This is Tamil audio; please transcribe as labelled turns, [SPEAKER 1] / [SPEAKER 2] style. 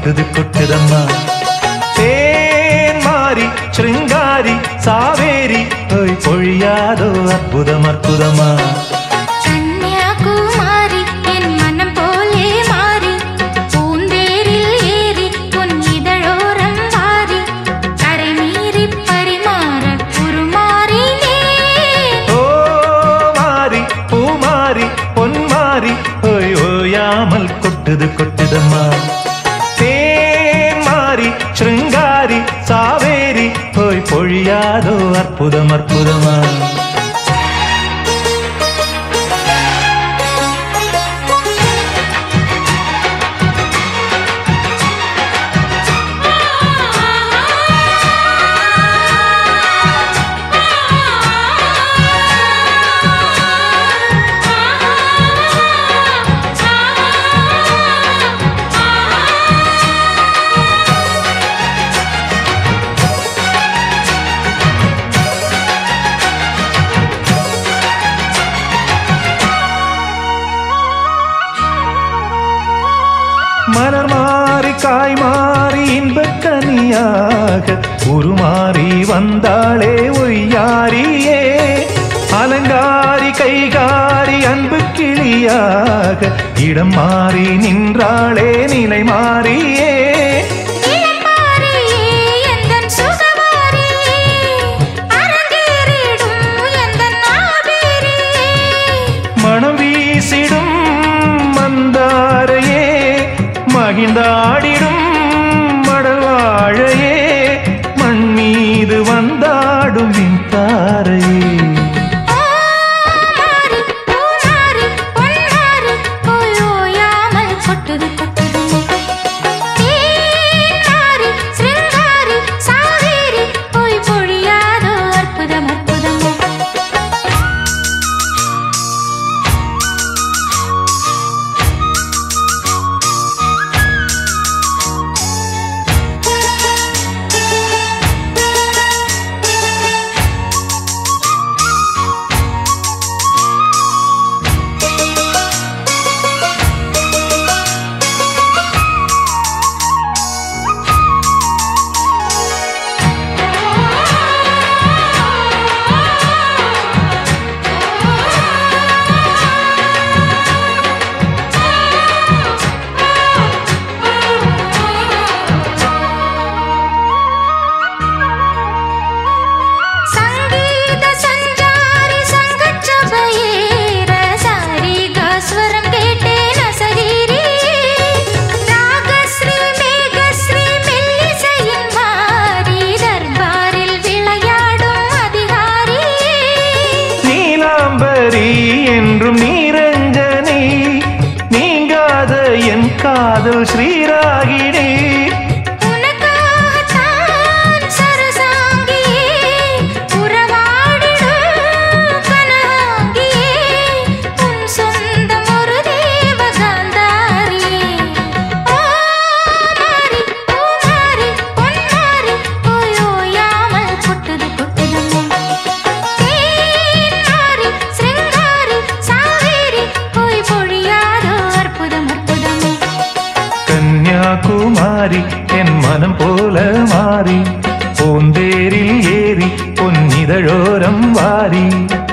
[SPEAKER 1] கொட்டுது கொட்டுதம்மா தேன் மாறி சிருங்காரி சாவேரி ஓய் பொழியாதோ அற்புதம் அற்புதமா
[SPEAKER 2] கன்னியாகுமாரி என் மனம் போலே மாறி பூந்தேரில் ஏறி உன் இதழோரம் வாரி கரை மீறி பரிமாற உருமாறினேன்
[SPEAKER 1] ஓ மாறி பூமாரி பொன்மாரி ஓய் ஓயாமல் கொட்டுது கொட்டுதம்மா தேன் மாறி சிருங்காரி சாவேரி ஓய் பொழியாதோ அற்புதம் அற்புதமா மலர் மாறி காய் மாறி இன்பக்கனியாக உருமாறி வந்தாளே ஒய்யாரியே அலங்காரி கைகாரி அன்பு கிளியாக இடம் மாறி நின்றாளே நிலை மாறியே
[SPEAKER 2] இளமாரியே எந்தன் சுகமாரியே அரங்கேறிடும் எந்தன் ஆபேரியே
[SPEAKER 1] மனம் வீசிடும் மந்தாரையே மகிழ்ந்தாடிடும் மடல் வாழையே மண் மீது வந்தாடும் மின் தாரையே
[SPEAKER 2] மாறி பூமாரி பொன்மாரி ஓயோயாமல் கொட்டுது கொட்டுது தேனாரி சிருங்காரி சாவேரி போய் பொழியாதோ அற்புதம் அற்புதம் சங்கீத சஞ்சாரி சங்கச்சபையேற சாரி காஸ்வரம் கேட்டேன் அசரீரி ராகஸ்ரீ மேகஸ்ரீ மெல்லிசையின் மாறி தர்பாரில் விளையாடும் அதிகாரி
[SPEAKER 1] நீலாம்பரி என்றும் நீரஞ்சனி நீங்காத என் காதல் ஸ்ரீராகினி
[SPEAKER 2] உனக்காகத்தான் சரசாங்கியே உறவாடிடும் கனகாங்கியே உன் சொந்தம் ஒரு தேவகாந்தாரியே ஓ மாறி ஓ மாறி பொன்மாறி ஓயோயாமல் கொட்டுது கொட்டுதம்மா தேன் மாறி சிருங்காரி சாவேரி போய் பொழியாதோ அற்புதம் அற்புதமே
[SPEAKER 1] கன்னியாகுமாரி என் மனம் போல மாறி பூந்தேரில் ஏறி பொன்னிதழோரம் வாரி